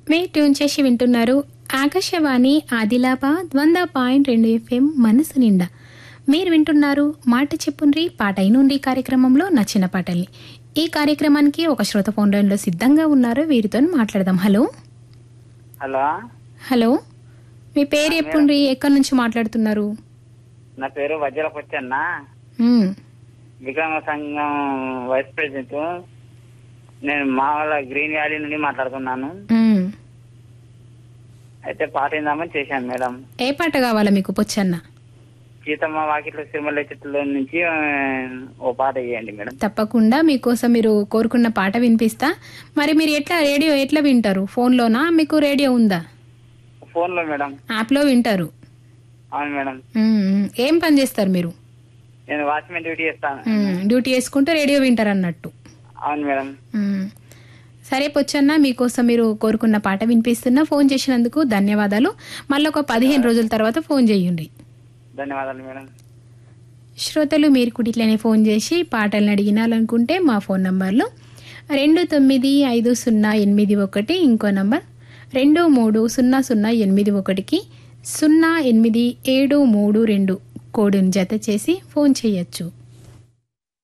మీ tune చేసి వింటున్నారు ఆకాశవాణి ఆదిలాబాద్ వంద పాయింట్ రెండు ఎఫ్ఎం మనసు నిండా మీరు వింటున్నారు మాట చెప్పుండ్రి పాట అయినుండి కార్యక్రమంలో నచ్చిన పాటల్ని ఈ కార్యక్రమానికి ఒక శ్రోత ఫోన్ లైన్లో సిద్ధంగా ఉన్నారు వీరితో మాట్లాడదాం హలో హలో హలో మీ పేరు చెప్పుండ్రి ఎక్కడి నుంచి మాట్లాడుతున్నారు నా పేరు వజ్ర పొచ్చన్న మ్మ్. వికలాంగ సంఘం వైస్ ప్రెసిడెంట్ నేను మా వాళ్ళ గ్రీన్ వ్యాలీ నుండి మాట్లాడుతున్నాను మ్మ్. అయితే పాట ఏందామని చేశాను మేడం ఏ పాట కావాలా మీకు పొచ్చన్న సీతమ్మ వాకిట్లో సిరిమల్ల చెట్టులో నుంచి ఆ, ఓ పాట వేయండి మేడం తప్పకుండా మీకోసం మీరు కోరుకున్న పాట వినిపిస్తా మరి మీరు ఎట్లా రేడియో ఎట్లా వింటారు ఫోన్లోనా మీకు రేడియో ఉందా ఫోన్ లో మేడం యాప్లో వింటారు అవును మేడం మ్మ్. ఏం పని చేస్తారు మీరు నేను వాచ్మెన్ డ్యూటీ చేస్తాను మ్మ్. డ్యూటీ చేసుకుంటే రేడియో వింటారు అన్నట్టు అవును మేడం మ్మ్. సరే పొచ్చన్న మీకోసం మీరు కోరుకున్న పాట వినిపిస్తున్నా ఫోన్ చేసినందుకు ధన్యవాదాలు మళ్ళీ ఒక పదిహేను రోజుల తర్వాత ఫోన్ చేయండి ధన్యవాదాలు మేడం శ్రోతలు మీరు కూడా ఇట్లనే ఫోన్ చేసి పాటలను అడిగినాలనుకుంటే మా ఫోన్ నంబర్లు రెండు తొమ్మిది ఐదు సున్నా ఎనిమిది ఒకటి ఇంకో నంబర్ రెండు మూడు సున్నా సున్నా ఎనిమిది ఒకటికి సున్నా ఎనిమిది ఏడు మూడు రెండు కోడును జత చేసి ఫోన్ చేయొచ్చు